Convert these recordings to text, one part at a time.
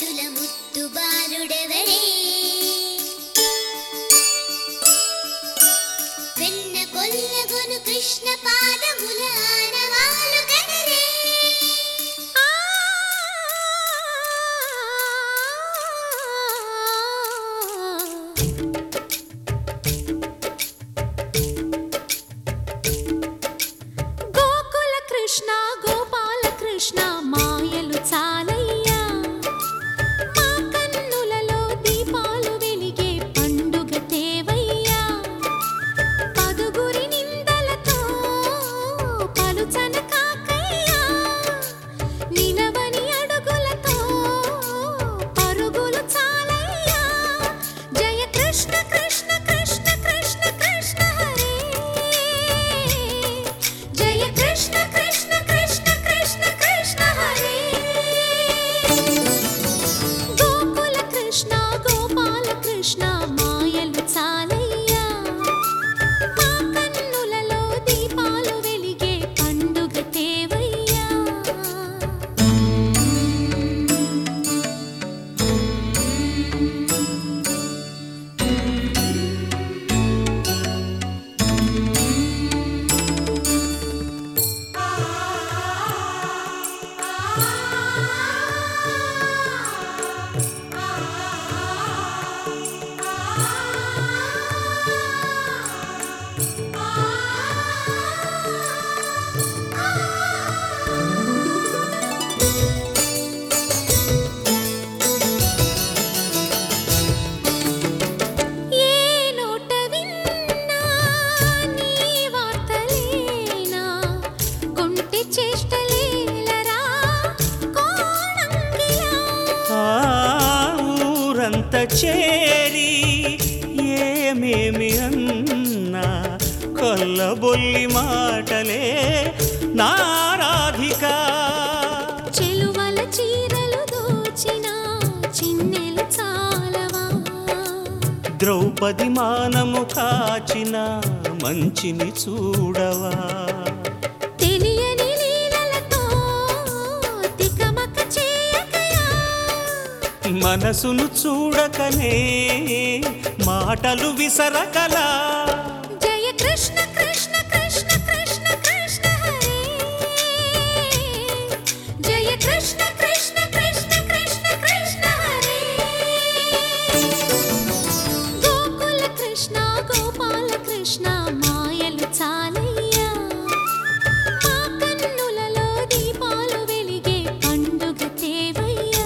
ముద్దుల ముద్దు బాలుడెవరే వెన్న కొల్లగొను కృష్ణ పాదముల ఆనవాలు కనరే గోకుల కృష్ణ గోపాల కృష్ణ మాయలు చాలయ్యా మా కన్నులలో దీపాలు వెలిగే పండుగ తేవయ్యా పదుగురి నిందలతో పలుచన కాకయ్యా నిలవని అడుగులతో పరుగులు చాలయ్యా జయ కృష్ణ కృష్ణ కృష్ణ కృష్ణ కృష్ణ హరే జయ కృష్ణ కృష్ణ కృష్ణ కృష్ణ కృష్ణ హరే గోకుల కృష్ణ గోపాల కృష్ణ మాయలు చాలయ్యా మా కన్నులలో దీపాలు వెలిగే పండుగ తేవయ్యా ఏ నోట విన్నా నీ వార్తలేనా కొంటె చేష్టలేలరా కోణంగిలా ఆ ఊరంత చేరి ఏమేమి అన్నా కొల్లబొల్లి మాటలే నారాధిక చెలువల చీరలు దోచిన చిన్నెలు చాలవా ద్రౌపది మానము కాచిన మంచిని చూడవా తెలియని లీలలతో తికమక చేయకయా మనసును చూడకనే మాటలు విసరకలా జయ కృష్ణ కృష్ణ కృష్ణ కృష్ణ కృష్ణ హరే జయ కృష్ణ కృష్ణ కృష్ణ కృష్ణ కృష్ణ హరే గోకుల కృష్ణ గోపాల కృష్ణ మాయలు చాలయ్యా మా కన్నులలో దీపాలు వెలిగే పండుగ తేవయ్యా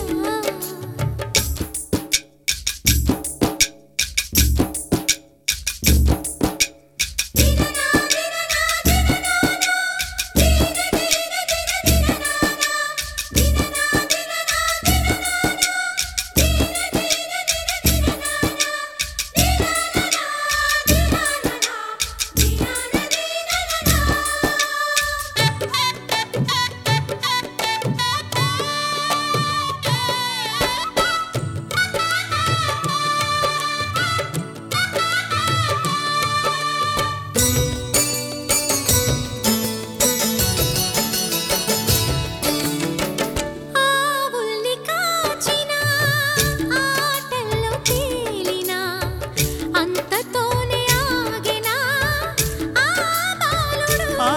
ఆవుల్ని కాచిన ఆటల్లో తేలిన అంతతోనే ఆగెనా ఆ బాలుడు ఆ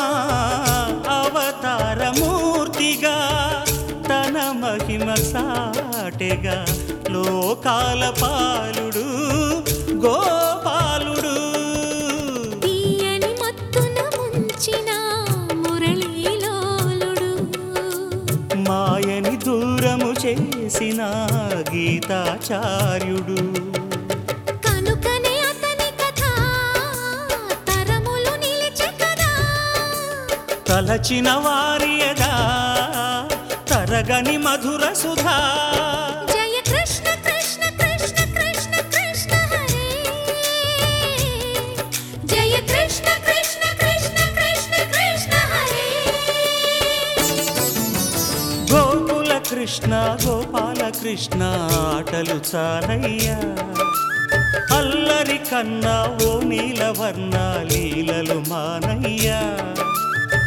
అవతారమూర్తిగా తన మహిమ సాటెగా లోకాల పాలుడు గోపాలుడు తీయని మత్తున ముంచిన మురళీలోలుడు మాయని దూరము చేసిన గీతాచార్యుడు కనుకనే అతని కథ తరములు నిలిచె కదా తలచిన వారియదా తరగని మధుర సుధా జయ కృష్ణ కృష్ణ కృష్ణ కృష్ణ కృష్ణ హరే జయ కృష్ణ కృష్ణ కృష్ణ కృష్ణ కృష్ణ హరే గోకుల కృష్ణ గోపాల కృష్ణ ఆటలు చాలయ్యా అల్లరి కన్నా ఓ నీలవర్ణ లీలలు మానయ్యా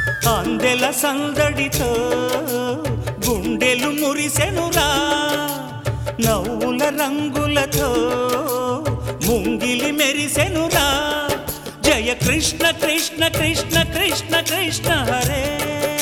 అందెల సందడితో గుండెలు మురిసెనురా నవ్వుల రంగులతో ముంగిలి మెరిసెనురా జయ కృష్ణ కృష్ణ కృష్ణ కృష్ణ కృష్ణ హరే